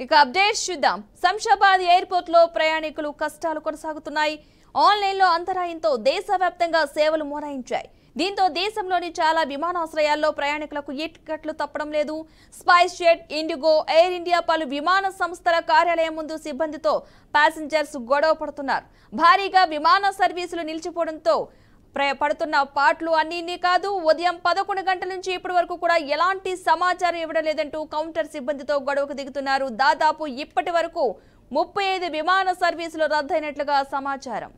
ఇక అప్డేట్స్ చూద్దాం శంషాబాద్ ఎయిర్పోర్ట్ లో ప్రయాణికులు కష్టాలు కొనసాగుతున్నాయి ఆన్లైన్ లో అంతరాయంతో దేశవ్యాప్తంగా సేవలు మొరాయించాయి దీంతో దేశంలోని చాలా విమానాశ్రయాల్లో ప్రయాణికులకు ఇక్కట్లు తప్పడం లేదు SpiceJet IndiGo Air India పలు విమాన సంస్థల కార్యాలయం ముందు సిబ్బందితో ప్యాసింజర్స్ గొడవ పడుతున్నారు భారీగా విమాన సర్వీసులు నిలిచిపోవడంతో ప్ర- పడుతున్న పాటలు అన్ని ఇన్ని కాదు ఉదయం పదకొండు గంటల నుంచి ఇప్పటి వరకు కూడా ఎలాంటి సమాచారం ఇవ్వడం లేదంటూ కౌంటర్ సిబ్బందితో గొడవకు దిగుతున్నారు దాదాపు ఇప్పటి వరకు ముప్పై ఐదు విమాన సర్వీసులు రద్దయినట్లుగా సమాచారం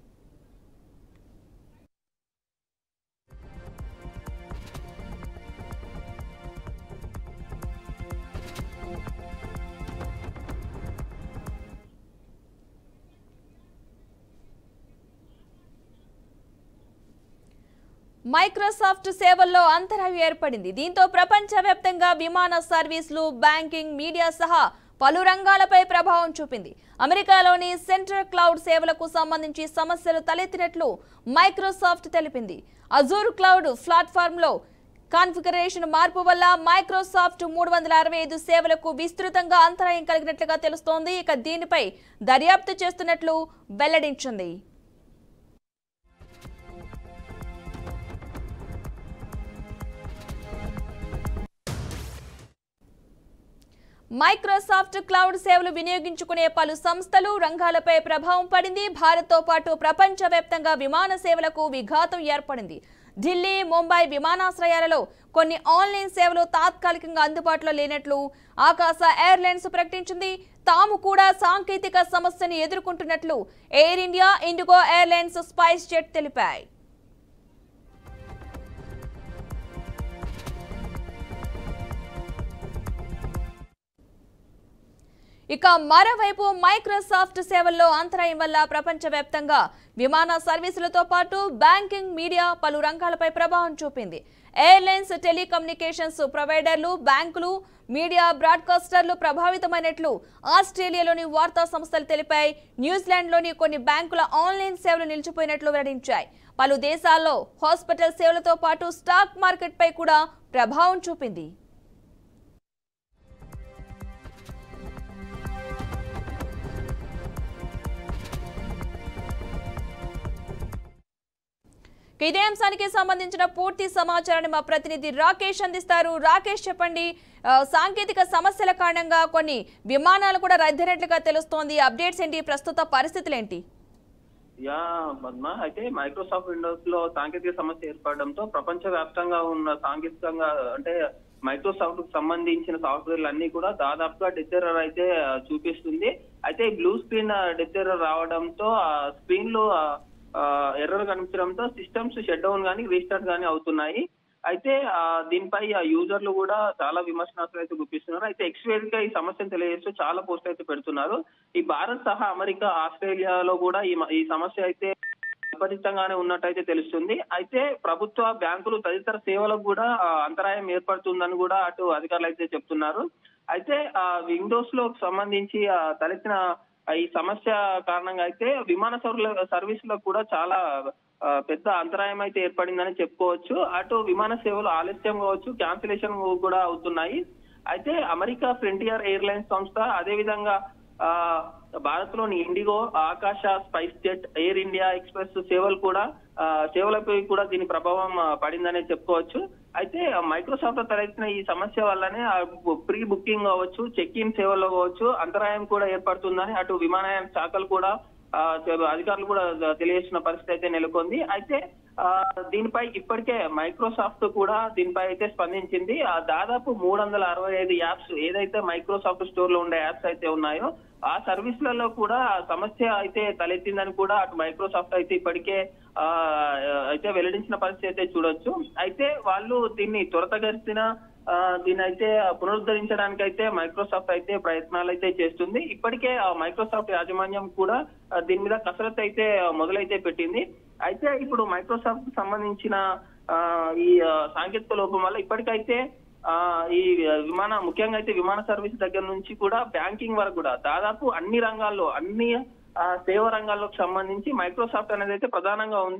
మైక్రోసాఫ్ట్ సేవల్లో అంతరాయం ఏర్పడింది దీంతో ప్రపంచవ్యాప్తంగా విమాన సర్వీసులు బ్యాంకింగ్ మీడియా సహా పలు రంగాలపై ప్రభావం చూపింది అమెరికాలోని సెంట్రల్ క్లౌడ్ సేవలకు సంబంధించి సమస్యలు తలెత్తినట్లు మైక్రోసాఫ్ట్ తెలిపింది అజూర్ క్లౌడ్ ప్లాట్ఫామ్లో కాన్ఫిగరేషన్ మార్పు వల్ల మైక్రోసాఫ్ట్ మూడు వందల అరవై ఐదు సేవలకు విస్తృతంగా అంతరాయం కలిగినట్లుగా తెలుస్తోంది ఇక దీనిపై దర్యాప్తు చేస్తున్నట్లు వెల్లడించింది మైక్రోసాఫ్ట్ క్లౌడ్ సేవలు వినియోగించుకునే పలు సంస్థలు రంగాలపై ప్రభావం పడింది భారత్తో పాటు ప్రపంచవ్యాప్తంగా విమాన సేవలకు విఘాతం ఏర్పడింది ఢిల్లీ ముంబై విమానాశ్రయాలలో కొన్ని ఆన్లైన్ సేవలు తాత్కాలికంగా అందుబాటులో లేనట్లు ఆకాశ ఎయిర్లైన్స్ ప్రకటించింది తాము కూడా సాంకేతిక సమస్యను ఎదుర్కొంటున్నట్లు Air India IndiGo airlines SpiceJet తెలిపాయి ఇక మరోవైపు మైక్రోసాఫ్ట్ సేవల్లో అంతరాయం వల్ల ప్రపంచవ్యాప్తంగా విమాన సర్వీసులతో పాటు బ్యాంకింగ్ మీడియా పలు రంగాలపై ప్రభావం చూపింది ఎయిర్లైన్స్ టెలికమ్యూనికేషన్స్ ప్రొవైడర్లు బ్యాంకులు మీడియా బ్రాడ్కాస్టర్లు ప్రభావితమైనట్లు ఆస్ట్రేలియాలోని వార్తా సంస్థలు తెలిపాయి న్యూజిలాండ్లోని కొన్ని బ్యాంకుల ఆన్లైన్ సేవలు నిలిచిపోయినట్లు వెల్లడించాయి పలు దేశాల్లో హాస్పిటల్ సేవలతో పాటు స్టాక్ మార్కెట్పై కూడా ప్రభావం చూపింది ఇక ఇదే అంశానికి సంబంధించిన పూర్తి సమాచారాన్ని మా ప్రతినిధి రాకేష్ అందిస్తారు రాకేష్ చెప్పండి ఆ, సాంకేతిక సమస్యల కారణంగా కొన్ని విమానాలు కూడా రద్దయినట్లుగా తెలుస్తోంది అప్డేట్స్ ఏంటి ప్రస్తుత పరిస్థితులు ఏంటి యా పద్మ అయితే మైక్రోసాఫ్ట్ విండోస్ లో సాంకేతిక సమస్య ఏర్పడడంతో ప్రపంచ వ్యాప్తంగా ఉన్న సాంకేతికంగా అంటే మైక్రోసాఫ్ట్ కు సంబంధించిన సాఫ్ట్వేర్లు అన్ని కూడా దాదాపుగా డెత్ ఎర్రర్ అయితే ఆ, చూపిస్తుంది అయితే బ్లూ స్క్రీన్ డెత్ ఎర్రర్ రావడంతో ఆ స్క్రీన్ లో ఎర్రర్ కనిపించడంతో సిస్టమ్స్ షట్ డౌన్ కానీ రీస్టార్ట్ కానీ అవుతున్నాయి అయితే ఆ, దీనిపై ఆ యూజర్లు కూడా చాలా విమర్శనాలు అయితే గుప్పిస్తున్నారు అయితే ఎక్స్వేర్ గా ఈ సమస్యను తెలియజేస్తూ చాలా పోస్ట్ అయితే పెడుతున్నారు ఈ భారత్ సహా అమెరికా ఆస్ట్రేలియాలో కూడా ఈ మ- ఈ సమస్య అయితే విపరీతంగానే ఉన్నట్టయితే తెలుస్తుంది అయితే ప్రభుత్వ బ్యాంకులు తదితర సేవలకు కూడా ఆ, అంతరాయం ఏర్పడుతుందని కూడా అటు అధికారులు అయితే చెప్తున్నారు అయితే ఆ విండోస్ లో సంబంధించి ఆ, తలెత్తిన ఆ, ఈ సమస్య కారణంగా అయితే విమాన సౌర సర్వీసులకు కూడా చాలా ఆ, పెద్ద అంతరాయం అయితే ఏర్పడిందని చెప్పుకోవచ్చు అటు విమాన సేవలు ఆలస్యం కావచ్చు క్యాన్సిలేషన్ కూడా అవుతున్నాయి అయితే అమెరికా ఫ్రంటియర్ ఎయిర్లైన్స్ సంస్థ అదేవిధంగా ఆ భారత్ లోని IndiGo Akasa SpiceJet Air India Express సేవలు కూడా ఆ, సేవలపై కూడా దీని ప్రభావం ఆ, పడిందనే చెప్పుకోవచ్చు అయితే మైక్రోసాఫ్ట్ తలెత్తిన ఈ సమస్య వల్లనే ప్రీ బుకింగ్ కావచ్చు చెక్ ఇన్ సేవల్లో కావచ్చు అంతరాయం కూడా ఏర్పడుతుందని అటు విమానయాన శాఖలు కూడా ఆ, అధికారులు కూడా తెలియజేసిన పరిస్థితి అయితే నెలకొంది అయితే ఆ, దీనిపై ఇప్పటికే మైక్రోసాఫ్ట్ కూడా దీనిపై అయితే స్పందించింది ఆ దాదాపు మూడు వందల అరవై ఐదు యాప్స్ ఏదైతే మైక్రోసాఫ్ట్ స్టోర్ లో ఉండే యాప్స్ అయితే ఉన్నాయో ఆ సర్వీసులలో కూడా ఆ సమస్య అయితే తలెత్తిందని కూడా అటు మైక్రోసాఫ్ట్ అయితే ఇప్పటికే ఆ అయితే వెల్లడించిన పరిస్థితి అయితే చూడొచ్చు అయితే వాళ్ళు దీన్ని త్వరతగతిన ఆ, దీన్ని అయితే పునరుద్ధరించడానికి అయితే మైక్రోసాఫ్ట్ అయితే ప్రయత్నాలు అయితే చేస్తుంది ఇప్పటికే ఆ మైక్రోసాఫ్ట్ యాజమాన్యం కూడా ఆ, దీని మీద కసరత్తు అయితే మొదలైతే పెట్టింది అయితే ఇప్పుడు మైక్రోసాఫ్ట్ కు సంబంధించిన ఆ, ఈ ఆ, సాంకేతిక లోపం వల్ల ఇప్పటికైతే ఆ ఈ విమాన ముఖ్యంగా అయితే విమాన సర్వీస్ దగ్గర నుంచి కూడా బ్యాంకింగ్ వరకు కూడా దాదాపు అన్ని రంగాల్లో అన్ని ఆ, సేవ రంగాల్లోకి సంబంధించి మైక్రోసాఫ్ట్ అనేది అయితే ప్రధానంగా ఉంది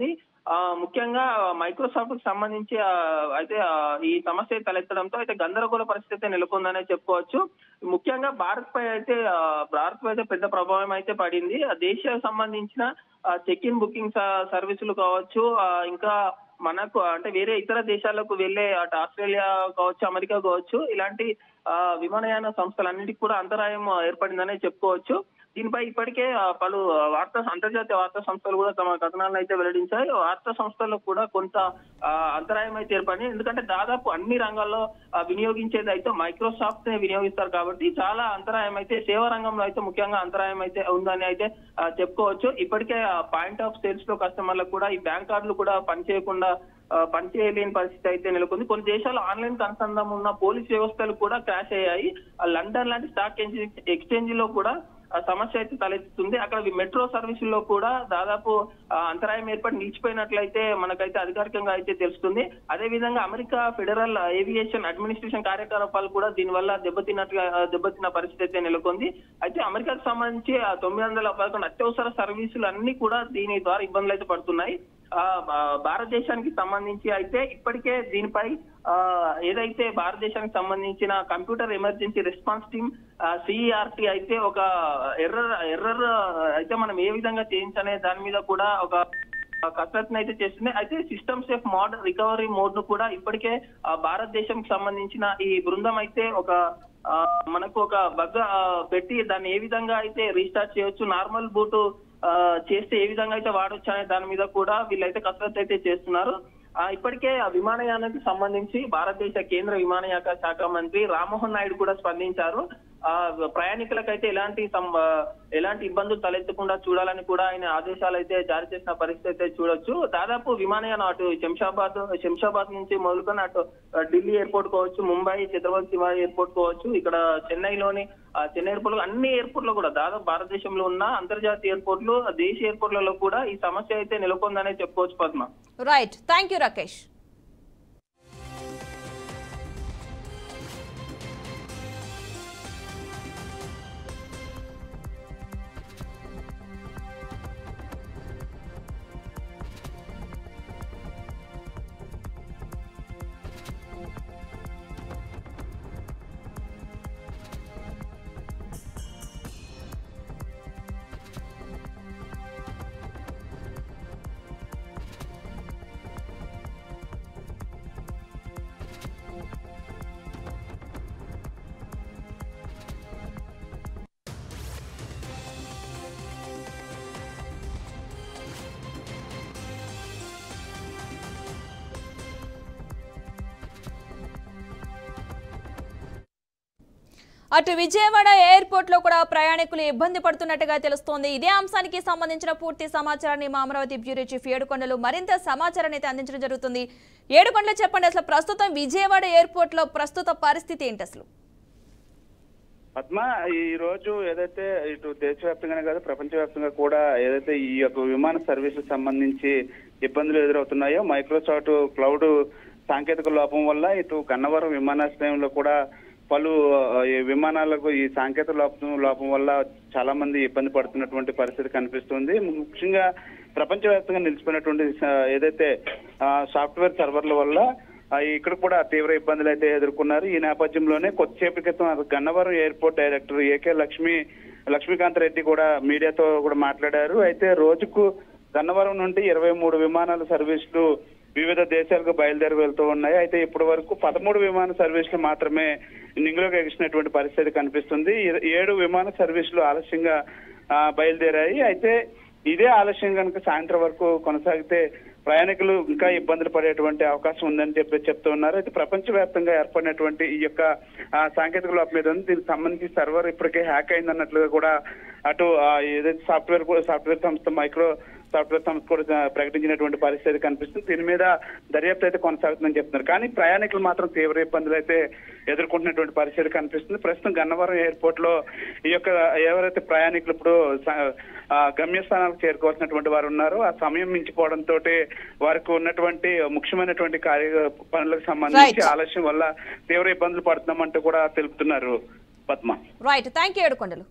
ఆ, ముఖ్యంగా మైక్రోసాఫ్ట్ కి సంబంధించి ఆ, అయితే ఆ, ఈ సమస్య తలెత్తడంతో అయితే గందరగోళ పరిస్థితి అయితే నెలకొందనే చెప్పుకోవచ్చు ముఖ్యంగా భారత్ పై అయితే ఆ, భారత్ పై అయితే పెద్ద ప్రభావం అయితే పడింది ఆ దేశానికి సంబంధించిన చెక్ ఇన్ బుకింగ్ సర్వీసులు కావచ్చు ఆ, ఇంకా మనకు అంటే వేరే ఇతర దేశాలకు వెళ్ళే అటు ఆస్ట్రేలియా కావచ్చు అమెరికా కావచ్చు ఇలాంటి ఆ, విమానయాన సంస్థలన్నిటికీ కూడా అంతరాయం ఏర్పడిందనే చెప్పుకోవచ్చు దీనిపై ఇప్పటికే ఆ, పలు వార్తా అంతర్జాతీయ వార్తా సంస్థలు కూడా తమ కథనాలను అయితే వెల్లడించాయి వార్తా సంస్థల్లో కూడా కొంత ఆ, అంతరాయం అయితే ఏర్పడింది ఎందుకంటే దాదాపు అన్ని రంగాల్లో ఆ, వినియోగించేది అయితే మైక్రోసాఫ్ట్ నే వినియోగిస్తారు కాబట్టి చాలా అంతరాయం అయితే సేవా రంగంలో అయితే ముఖ్యంగా అంతరాయం అయితే ఉందని అయితే ఆ, చెప్పుకోవచ్చు ఇప్పటికే పాయింట్ ఆఫ్ సేల్స్ లో కస్టమర్లకు కూడా ఈ బ్యాంక్ కార్డులు కూడా పనిచేయకుండా ఆ, పనిచేయలేని పరిస్థితి అయితే నెలకొంది కొన్ని దేశాలు ఆన్లైన్ అనుసంధానం ఉన్న పోలీస్ వ్యవస్థలు కూడా క్రాష్ అయ్యాయి ఆ లండన్ లాంటి స్టాక్ ఎక్స్చేంజ్ లో కూడా ఆ సమస్య అయితే తలెత్తుతుంది అక్కడ ఈ మెట్రో సర్వీసుల్లో కూడా దాదాపు ఆ, అంతరాయం ఏర్పడి నిలిచిపోయినట్లయితే మనకైతే అధికారికంగా అయితే తెలుస్తుంది అదే విధంగా అమెరికా ఫెడరల్ ఏవియేషన్ అడ్మినిస్ట్రేషన్ కార్యకలాపాలు కూడా దీనివల్ల దెబ్బతిన్నట్టుగా ఆ, దెబ్బతిన్న పరిస్థితి అయితే నెలకొంది అయితే అమెరికాకు సంబంధించి ఆ తొమ్మిది వందల పదకొండు అత్యవసర సర్వీసులు అన్ని కూడా దీని ద్వారా ఇబ్బందులు అయితే పడుతున్నాయి ఆ, భా- భారతదేశానికి సంబంధించి అయితే ఇప్పటికే దీనిపై ఆ, ఏదైతే భారతదేశానికి సంబంధించిన computer emergency response team CERT అయితే ఒక ఎర్రర్ ఎర్రర్ అయితే మనం ఏ విధంగా చేయించనే దాని మీద కూడా ఒక కసరత్తు అయితే చేస్తుంది అయితే system safe mode recovery mode ను కూడా ఇప్పటికే ఆ, భారతదేశంకి సంబంధించిన ఈ బృందం అయితే ఒక ఆ, మనకు ఒక బగ్ పెట్టి దాన్ని ఏ విధంగా అయితే రీస్టార్ట్ చేయొచ్చు నార్మల్ బూట్ ఆ, చేస్తే ఏ విధంగా అయితే వాడొచ్చు అనే దాని మీద కూడా వీళ్ళైతే కసరత్తు అయితే చేస్తున్నారు ఆ, ఇప్పటికే ఆ విమానయానానికి సంబంధించి భారతదేశ కేంద్ర విమానయాన శాఖ మంత్రి రామ్మోహన్ నాయుడు కూడా స్పందించారు ఆ ప్రయాణికులకైతే ఎలాంటి సం- ఆ, ఎలాంటి ఇబ్బందులు తలెత్తకుండా చూడాలని కూడా ఆయన ఆదేశాలు అయితే జారీ చేసిన పరిస్థితి అయితే చూడొచ్చు దాదాపు విమానయానం అటు శంషాబాద్ శంషాబాద్ నుంచి మొదలుకొని అటు ఆ, ఢిల్లీ ఎయిర్పోర్ట్ కావచ్చు ముంబై ఛత్రపతి శివాజీ ఎయిర్పోర్ట్ కావచ్చు ఇక్కడ చెన్నైలోని ఆ, చెన్నై ఎయిర్పోర్ట్ అన్ని ఎయిర్పోర్ట్ లో కూడా దాదాపు భారతదేశంలో ఉన్న అంతర్జాతీయ ఎయిర్పోర్ట్లు దేశీయ ఎయిర్పోర్ట్లలో కూడా ఈ సమస్య అయితే నెలకొందనే చెప్పుకోవచ్చు Padma right thank you Rakesh అటు విజయవాడ ఎయిర్పోర్ట్ లో కూడా ప్రయాణికులు ఇబ్బంది పడుతున్నట్టుగా తెలుస్తోంది ఇదే అంశానికి సంబంధించిన పూర్తి సమాచారాన్ని మా అమరావతి బ్యూరో చీఫ్ ఏడుకొండలు మరింత సమాచారాన్ని అయితే అందించడం జరుగుతుంది ఏడుకొండలు చెప్పండి అసలు ప్రస్తుతం విజయవాడ ఎయిర్పోర్ట్ లో ప్రస్తుత పరిస్థితి ఏంటి అసలు పద్మ ఈ రోజు ఏదైతే ఇటు దేశవ్యాప్తంగానే కాదు ప్రపంచవ్యాప్తంగా కూడా ఏదైతే ఈ యొక్క విమాన సర్వీసులకు సంబంధించి ఇబ్బందులు ఎదురవుతున్నాయో మైక్రోసాఫ్ట్ క్లౌడ్ సాంకేతిక లోపం వల్ల ఇటు గన్నవరం విమానాశ్రయంలో కూడా పలు ఆ, ఈ విమానాలకు ఈ సాంకేతిక లోపం లోపం వల్ల చాలా మంది ఇబ్బంది పడుతున్నటువంటి పరిస్థితి కనిపిస్తుంది ముఖ్యంగా ప్రపంచవ్యాప్తంగా నిలిచిపోయినటువంటి స- ఏదైతే ఆ, సాఫ్ట్వేర్ సర్వర్ల వల్ల ఆ, ఇక్కడ కూడా తీవ్ర ఇబ్బందులు అయితే ఎదుర్కొన్నారు ఈ నేపథ్యంలోనే కొద్దిసేపటి క్రితం అది Gannavaram airport director A K Lakshmi Lakshmikanth Reddy కూడా మీడియాతో కూడా మాట్లాడారు అయితే రోజుకు గన్నవరం నుండి ఇరవై మూడు విమానాల సర్వీసులు వివిధ దేశాలకు బయలుదేరి వెళ్తూ ఉన్నాయి అయితే ఇప్పటి వరకు పదమూడు విమాన సర్వీసులు మాత్రమే నింగులోకి ఎగిసినటువంటి పరిస్థితి కనిపిస్తుంది ఏ- ఏడు విమాన సర్వీసులు ఆలస్యంగా ఆ, బయలుదేరాయి అయితే ఇదే ఆలస్యం కనుక సాయంత్రం వరకు కొనసాగితే ప్రయాణికులు ఇంకా ఇబ్బందులు పడేటువంటి అవకాశం ఉందని చెప్పి చెప్తూ ఉన్నారు అయితే ప్రపంచవ్యాప్తంగా ఏర్పడినటువంటి ఈ యొక్క ఆ, సాంకేతిక లోపం మీద ఉంది దీనికి సంబంధించి సర్వర్ ఇప్పటికే హ్యాక్ అయిందన్నట్లుగా కూడా అటు ఆ, ఏదైతే సాఫ్ట్వేర్ కూడా- సాఫ్ట్వేర్ సంస్థ మైక్రో సాఫ్ట్వేర్ సంస్థ కూడా ఆ, ప్రకటించినటువంటి పరిస్థితి కనిపిస్తుంది దీని మీద దర్యాప్తు అయితే కొనసాగుతుందని చెప్తున్నారు కానీ ప్రయాణికులు మాత్రం తీవ్ర ఇబ్బందులు అయితే ఎదుర్కొంటున్నటువంటి పరిస్థితి కనిపిస్తుంది ప్రస్తుతం గన్నవరం ఎయిర్పోర్ట్ లో ఈ యొక్క ఎవరైతే ప్రయాణికులు ఇప్పుడు స- ఆ, గమ్యస్థానాలకు చేరుకోవాల్సినటువంటి వారు ఉన్నారో ఆ సమయం మించిపోవడంతో వారికి ఉన్నటువంటి ముఖ్యమైనటువంటి కార్య పనులకు సంబంధించి Right. ఆలస్యం వల్ల తీవ్ర ఇబ్బందులు పడుతున్నామంటూ కూడా తెలుపుతున్నారు Padma right thank you Yedukondalu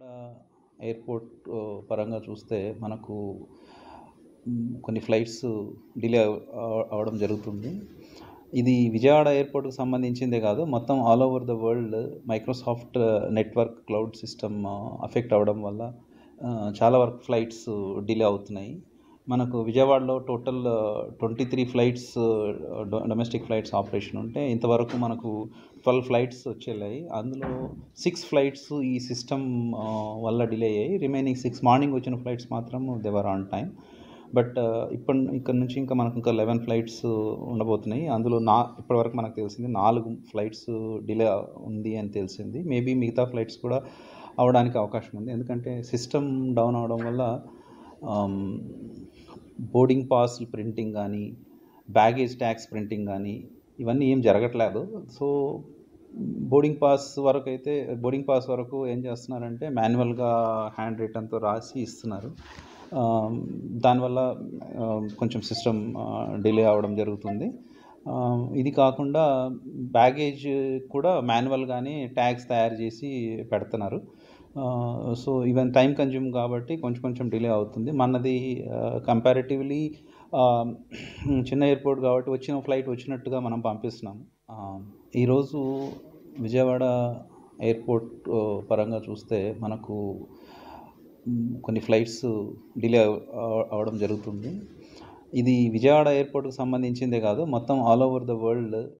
airport ఆ, పరంగా చూస్తే మనకు మ్, కొన్ని ఫ్లైట్స్ డిలే అవ- అవడం జరుగుతుంది ఇది విజయవాడ ఎయిర్పోర్ట్కి సంబంధించిందే కాదు మొత్తం all over the world Microsoft network cloud system affect అవ్వడం వల్ల ఆ, చాలా వరకు ఫ్లైట్స్ డిలే అవుతున్నాయి మనకు విజయవాడలో total twenty three flights domestic flights operation ఉంటే ఇంతవరకు మనకు ట్వెల్వ్ ఫ్లైట్స్ వచ్చేలాయి అందులో సిక్స్ ఫ్లైట్స్ ఈ సిస్టమ్ వల్ల డిలే అయ్యాయి రిమైనింగ్ సిక్స్ మార్నింగ్ వచ్చిన ఫ్లైట్స్ మాత్రం దేవర్ ఆన్ టైం బట్ ఇప్పటి ఇక్కడ నుంచి ఇంకా మనకు ఇంకా లెవెన్ ఫ్లైట్స్ ఉండబోతున్నాయి అందులో నా ఇప్పటివరకు మనకు తెలిసింది నాలుగు ఫ్లైట్స్ డిలే ఉంది అని తెలిసింది మేబీ మిగతా ఫ్లైట్స్ కూడా అవడానికి అవకాశం ఉంది ఎందుకంటే సిస్టమ్ డౌన్ అవడం వల్ల బోర్డింగ్ పాస్ ప్రింటింగ్ కానీ బ్యాగేజ్ ట్యాక్స్ ప్రింటింగ్ కానీ ఇవన్నీ ఏం జరగట్లేదు సో బోర్డింగ్ పాస్ వరకు అయితే బోర్డింగ్ పాస్ వరకు ఏం చేస్తున్నారంటే మాన్యువల్గా హ్యాండ్ రిటర్న్తో రాసి ఇస్తున్నారు ఆ, దానివల్ల ఆ, కొంచెం సిస్టమ్ డిలే అవ్వడం జరుగుతుంది ఆ, ఇది కాకుండా బ్యాగేజ్ కూడా మాన్యువల్గానే ట్యాగ్స్ తయారు చేసి పెడుతున్నారు సో ఈవెన్ టైం కన్జ్యూమ్ కాబట్టి కొంచెం కొంచెం డిలే అవుతుంది మనది కంపారిటివ్లీ చిన్న ఎయిర్పోర్ట్ కాబట్టి వచ్చిన ఫ్లైట్ వచ్చినట్టుగా మనం పంపిస్తున్నాం ఆ, ఈరోజు విజయవాడ ఎయిర్పోర్ట్ ఆ, పరంగా చూస్తే మనకు మ్, కొన్ని ఫ్లైట్స్ డిలే అవ- అవడం జరుగుతుంది ఇది విజయవాడ ఎయిర్పోర్ట్కి సంబంధించిందే కాదు మొత్తం ఆల్ ఓవర్ ద వరల్డ్